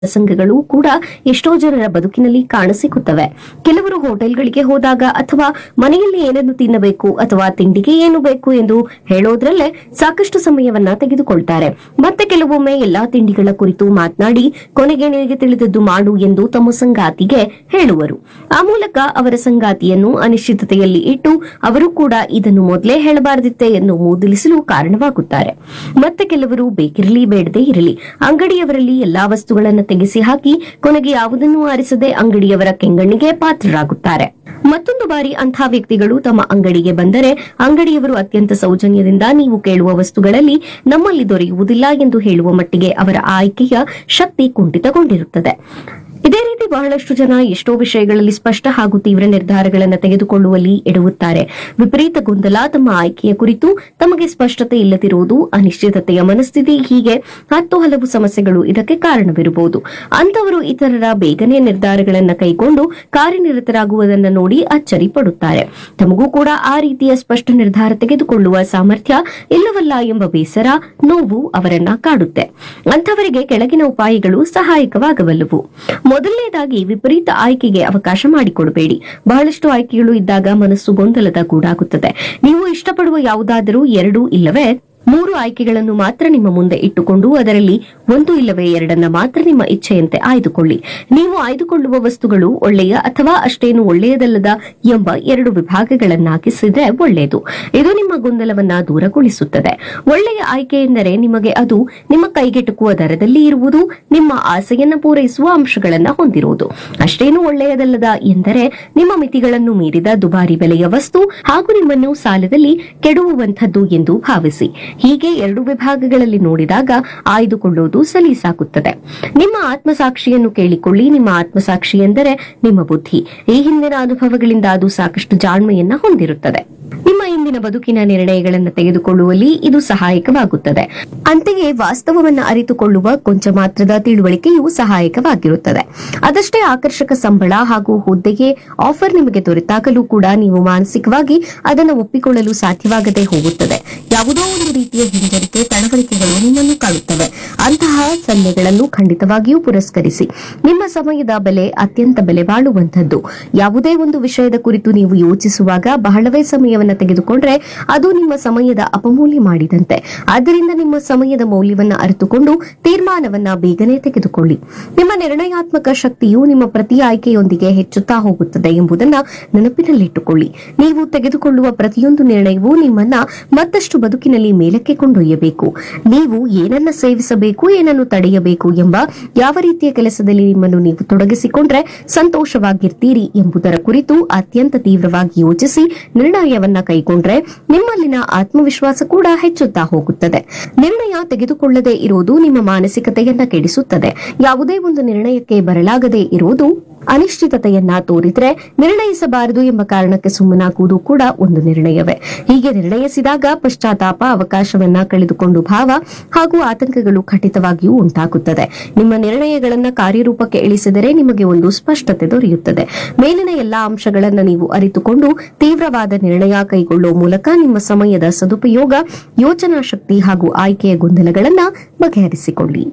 ಪ್ರಸಂಗಗಳು ಕೂಡ ಎಷ್ಟೋ ಜನರ ಬದುಕಿನಲ್ಲಿ ಕಾಣಸಿಗುತ್ತವೆ ಕೆಲವರು ಹೋಟೆಲ್ಗಳಿಗೆ ಹೋದಾಗ ಅಥವಾ ಮನೆಯಲ್ಲಿ ಏನನ್ನು ತಿನ್ನಬೇಕು ಅಥವಾ ತಿಂಡಿಗೆ ಏನು ಬೇಕು ಎಂದು ಹೇಳೋದ್ರಲ್ಲೇ ಸಾಕಷ್ಟು ಸಮಯವನ್ನ ತೆಗೆದುಕೊಳ್ತಾರೆ ಮತ್ತೆ ಕೆಲವೊಮ್ಮೆ ಎಲ್ಲಾ ತಿಂಡಿಗಳ ಕುರಿತು ಮಾತನಾಡಿ ಕೊನೆಗೆ ನಿನಗೆ ತಿಳಿದದ್ದು ಮಾಡು ಎಂದು ತಮ್ಮ ಸಂಗಾತಿಗೆ ಹೇಳುವರು ಆ ಮೂಲಕ ಅವರ ಸಂಗಾತಿಯನ್ನು ಅನಿಶ್ಚಿತತೆಯಲ್ಲಿ ಇಟ್ಟು ಅವರು ಕೂಡ ಇದನ್ನು ಮೊದಲೇ ಹೇಳಬಾರದಿತ್ತೆ ಎಂದು ಮೂದಲಿಸಲು ಕಾರಣವಾಗುತ್ತಾರೆ ಮತ್ತೆ ಕೆಲವರು ಬೇಕಿರಲಿ ಬೇಡದೇ ಇರಲಿ ಅಂಗಡಿಯವರಲ್ಲಿ ಎಲ್ಲಾ ವಸ್ತುಗಳನ್ನು ತೆಗೆಸಿ ಹಾಕಿ ಕೊನೆಗೆ ಯಾವುದನ್ನೂ ಆರಿಸದೆ ಅಂಗಡಿಯವರ ಕೆಂಗಣ್ಣಿಗೆ ಪಾತ್ರರಾಗುತ್ತಾರೆ ಮತ್ತೊಂದು ಬಾರಿ ಅಂಥ ವ್ಯಕ್ತಿಗಳು ತಮ್ಮ ಅಂಗಡಿಗೆ ಬಂದರೆ ಅಂಗಡಿಯವರು ಅತ್ಯಂತ ಸೌಜನ್ಯದಿಂದ ನೀವು ಕೇಳುವ ವಸ್ತುಗಳಲ್ಲಿ ನಮ್ಮಲ್ಲಿ ದೊರೆಯುವುದಿಲ್ಲ ಎಂದು ಹೇಳುವ ಮಟ್ಟಿಗೆ ಅವರ ಆಯ್ಕೆಯ ಶಕ್ತಿ ಕುಂಠಿತಗೊಂಡಿರುತ್ತದೆ ಇದೇ ರೀತಿ ಬಹಳಷ್ಟು ಜನ ಎಷ್ಟೋ ವಿಷಯಗಳಲ್ಲಿ ಸ್ಪಷ್ಟ ಹಾಗೂ ತೀವ್ರ ನಿರ್ಧಾರಗಳನ್ನು ತೆಗೆದುಕೊಳ್ಳುವಲ್ಲಿ ಎಡುವುತ್ತಾರೆ ವಿಪರೀತ ಗೊಂದಲ ತಮ್ಮ ಆಯ್ಕೆಯ ಕುರಿತು ತಮಗೆ ಸ್ಪಷ್ಟತೆ ಇಲ್ಲದಿರುವುದು ಅನಿಶ್ಚಿತತೆಯ ಮನಸ್ಥಿತಿ ಹೀಗೆ ಹತ್ತು ಹಲವು ಸಮಸ್ಯೆಗಳು ಇದಕ್ಕೆ ಕಾರಣವಿರಬಹುದು ಅಂತವರು ಇತರರ ಬೇಗನೆ ನಿರ್ಧಾರಗಳನ್ನು ಕೈಗೊಂಡು ಕಾರ್ಯನಿರತರಾಗುವುದನ್ನು ನೋಡಿ ಅಚ್ಚರಿ ಪಡುತ್ತಾರೆ ತಮಗೂ ಕೂಡ ಆ ರೀತಿಯ ಸ್ಪಷ್ಟ ನಿರ್ಧಾರ ತೆಗೆದುಕೊಳ್ಳುವ ಸಾಮರ್ಥ್ಯ ಇಲ್ಲವಲ್ಲ ಎಂಬ ಬೇಸರ ನೋವು ಅವರನ್ನ ಕಾಡುತ್ತೆ ಅಂಥವರಿಗೆ ಕೆಳಗಿನ ಉಪಾಯಗಳು ಸಹಾಯಕವಾಗಬಲ್ಲವು ಮೊದಲನೇದಾಗಿ ವಿಪರೀತ ಆಯ್ಕೆಗೆ ಅವಕಾಶ ಮಾಡಿಕೊಡಬೇಡಿ ಬಹಳಷ್ಟು ಆಯ್ಕೆಗಳು ಇದ್ದಾಗ ಮನಸ್ಸು ಗೊಂದಲದ ಗೂಡಾಗುತ್ತದೆ ನೀವು ಇಷ್ಟಪಡುವ ಯಾವುದಾದರೂ ಎರಡು ಇಲ್ಲವೇ ಮೂರು ಆಯ್ಕೆಗಳನ್ನು ಮಾತ್ರ ನಿಮ್ಮ ಮುಂದೆ ಇಟ್ಟುಕೊಂಡು ಅದರಲ್ಲಿ ಒಂದು ಇಲ್ಲವೇ ಎರಡನ್ನ ಮಾತ್ರ ನಿಮ್ಮ ಇಚ್ಛೆಯಂತೆ ಆಯ್ದುಕೊಳ್ಳಿ ನೀವು ಆಯ್ದುಕೊಳ್ಳುವ ವಸ್ತುಗಳು ಒಳ್ಳೆಯ ಅಥವಾ ಅಷ್ಟೇನು ಒಳ್ಳೆಯದಲ್ಲದ ಎಂಬ ಎರಡು ವಿಭಾಗಗಳನ್ನಾಗಿಸಿದ್ರೆ ಒಳ್ಳೆಯದು ಇದು ನಿಮ್ಮ ಗೊಂದಲವನ್ನ ದೂರಗೊಳಿಸುತ್ತದೆ ಒಳ್ಳೆಯ ಆಯ್ಕೆ ಎಂದರೆ ನಿಮಗೆ ಅದು ನಿಮ್ಮ ಕೈಗೆಟುಕುವ ದರದಲ್ಲಿ ಇರುವುದು ನಿಮ್ಮ ಆಸೆಯನ್ನ ಪೂರೈಸುವ ಅಂಶಗಳನ್ನ ಹೊಂದಿರುವುದು ಅಷ್ಟೇನು ಒಳ್ಳೆಯದಲ್ಲದ ಎಂದರೆ ನಿಮ್ಮ ಮಿತಿಗಳನ್ನು ಮೀರಿದ ದುಬಾರಿ ಬೆಲೆಯ ವಸ್ತು ಹಾಗೂ ನಿಮ್ಮನ್ನು ಸಾಲದಲ್ಲಿ ಕೆಡುವಂಥದ್ದು ಎಂದು ಭಾವಿಸಿ ಹೀಗೆ ಎರಡು ವಿಭಾಗಗಳಲ್ಲಿ ನೋಡಿದಾಗ ಆಯ್ದುಕೊಳ್ಳುವುದು ಸಲೀಸಾಗುತ್ತದೆ ನಿಮ್ಮ ಆತ್ಮಸಾಕ್ಷಿಯನ್ನು ಕೇಳಿಕೊಳ್ಳಿ ನಿಮ್ಮ ಆತ್ಮಸಾಕ್ಷಿ ಎಂದರೆ ನಿಮ್ಮ ಬುದ್ಧಿ ಈ ಹಿಂದಿನ ಅನುಭವಗಳಿಂದ ಅದು ಸಾಕಷ್ಟು ಜಾಣ್ಮೆಯನ್ನ ಹೊಂದಿರುತ್ತದೆ ನಿಮ್ಮ ಇಂದಿನ ಬದುಕಿನ ನಿರ್ಣಯಗಳನ್ನು ತೆಗೆದುಕೊಳ್ಳುವಲ್ಲಿ ಇದು ಸಹಾಯಕವಾಗುತ್ತದೆ ಅಂತೆಯೇ ವಾಸ್ತವವನ್ನು ಅರಿತುಕೊಳ್ಳುವ ಕೊಂಚ ಮಾತ್ರದ ತಿಳುವಳಿಕೆಯು ಸಹಾಯಕವಾಗಿರುತ್ತದೆ ಅದಷ್ಟೇ ಆಕರ್ಷಕ ಸಂಬಳ ಹಾಗೂ ಹುದ್ದೆಗೆ ಆಫರ್ ನಿಮಗೆ ದೊರೆತಾಗಲೂ ಕೂಡ ನೀವು ಮಾನಸಿಕವಾಗಿ ಅದನ್ನು ಒಪ್ಪಿಕೊಳ್ಳಲು ಸಾಧ್ಯವಾಗದೆ ಹೋಗುತ್ತದೆ ಯಾವುದೋ ಒಂದು ರೀತಿಯ ಹಿಂಜರಿಕೆ ತಡವಳಿಕೆಗಳು ನಿಮ್ಮನ್ನು ಕಾಡುತ್ತವೆ ಅಂತಹ ಸನ್ನೆಗಳನ್ನು ಖಂಡಿತವಾಗಿಯೂ ಪುರಸ್ಕರಿಸಿ ನಿಮ್ಮ ಸಮಯದ ಬೆಲೆ ಅತ್ಯಂತ ಬೆಲೆ ಬಾಳುವಂತದ್ದು ಯಾವುದೇ ಒಂದು ವಿಷಯದ ಕುರಿತು ನೀವು ಯೋಚಿಸುವಾಗ ಬಹಳವೇ ಸಮಯವನ್ನು ತೆಗೆದುಕೊಂಡ್ರೆ ಅದು ನಿಮ್ಮ ಸಮಯದ ಅಪಮೌಲ್ಯ ಮಾಡಿದಂತೆ ಆದ್ದರಿಂದ ನಿಮ್ಮ ಸಮಯದ ಮೌಲ್ಯವನ್ನು ಅರಿತುಕೊಂಡು ತೀರ್ಮಾನವನ್ನ ಬೇಗನೆ ತೆಗೆದುಕೊಳ್ಳಿ ನಿಮ್ಮ ನಿರ್ಣಯಾತ್ಮಕ ಶಕ್ತಿಯು ನಿಮ್ಮ ಪ್ರತಿ ಆಯ್ಕೆಯೊಂದಿಗೆ ಹೆಚ್ಚುತ್ತಾ ಹೋಗುತ್ತದೆ ಎಂಬುದನ್ನ ನೆನಪಿನಲ್ಲಿಟ್ಟುಕೊಳ್ಳಿ ನೀವು ತೆಗೆದುಕೊಳ್ಳುವ ಪ್ರತಿಯೊಂದು ನಿರ್ಣಯವೂ ನಿಮ್ಮನ್ನ ಮತ್ತಷ್ಟು ಬದುಕಿನಲ್ಲಿ ಮೇಲಕ್ಕೆ ಕೊಂಡೊಯ್ಯಬೇಕು ನೀವು ಏನನ್ನ ಸೇವಿಸಬೇಕು ಏನನ್ನು ತಡೆಯಬೇಕು ಎಂಬ ಯಾವ ರೀತಿಯ ಕೆಲಸದಲ್ಲಿ ನಿಮ್ಮನ್ನು ನೀವು ತೊಡಗಿಸಿಕೊಂಡ್ರೆ ಸಂತೋಷವಾಗಿರ್ತೀರಿ ಎಂಬುದರ ಕುರಿತು ಅತ್ಯಂತ ತೀವ್ರವಾಗಿ ಯೋಚಿಸಿ ನಿರ್ಣಯವನ್ನ ಕೈಗೊಂಡ್ರೆ ನಿಮ್ಮಲ್ಲಿನ ಆತ್ಮವಿಶ್ವಾಸ ಕೂಡ ಹೆಚ್ಚುತ್ತಾ ಹೋಗುತ್ತದೆ ನಿರ್ಣಯ ತೆಗೆದುಕೊಳ್ಳದೆ ಇರುವುದು ನಿಮ್ಮ ಮಾನಸಿಕತೆಯನ್ನ ಕೆಡಿಸುತ್ತದೆ ಯಾವುದೇ ಒಂದು ನಿರ್ಣಯಕ್ಕೆ ಬರಲಾಗದೆ ಇರುವುದು ಅನಿಶ್ಚಿತತೆಯನ್ನ ತೋರಿದ್ರೆ ನಿರ್ಣಯಿಸಬಾರದು ಎಂಬ ಕಾರಣಕ್ಕೆ ಸುಮ್ಮನಾಗುವುದು ಕೂಡ ಒಂದು ನಿರ್ಣಯವೇ ಹೀಗೆ ನಿರ್ಣಯಿಸಿದಾಗ ಪಶ್ಚಾತ್ತಾಪ ಅವಕಾಶವನ್ನ ಕಳೆದುಕೊಂಡು ಭಾವ ಹಾಗೂ ಆತಂಕಗಳು ಖಂಡಿತವಾಗಿಯೂ ಉಂಟಾಗುತ್ತದೆ ನಿಮ್ಮ ನಿರ್ಣಯಗಳನ್ನ ಕಾರ್ಯರೂಪಕ್ಕೆ ಇಳಿಸಿದರೆ ನಿಮಗೆ ಒಂದು ಸ್ಪಷ್ಟತೆ ದೊರೆಯುತ್ತದೆ ಮೇಲಿನ ಎಲ್ಲಾ ಅಂಶಗಳನ್ನ ನೀವು ಅರಿತುಕೊಂಡು ತೀವ್ರವಾದ ನಿರ್ಣಯ ಕೈಗೊಳ್ಳುವ ಮೂಲಕ ನಿಮ್ಮ ಸಮಯದ ಸದುಪಯೋಗ ಯೋಚನಾ ಶಕ್ತಿ ಹಾಗೂ ಆಯ್ಕೆಯ ಗೊಂದಲಗಳನ್ನ ಬಗೆಹರಿಸಿಕೊಳ್ಳಿ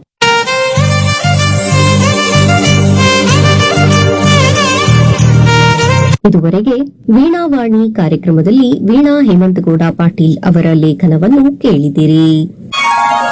ಇದುವರೆಗೆ ವೀಣಾವಾಣಿ ಕಾರ್ಯಕ್ರಮದಲ್ಲಿ ವೀಣಾ ಹೇಮಂತಗೌಡ ಪಾಟೀಲ್ ಅವರ ಲೇಖನವನ್ನು ಕೇಳಿದಿರಿ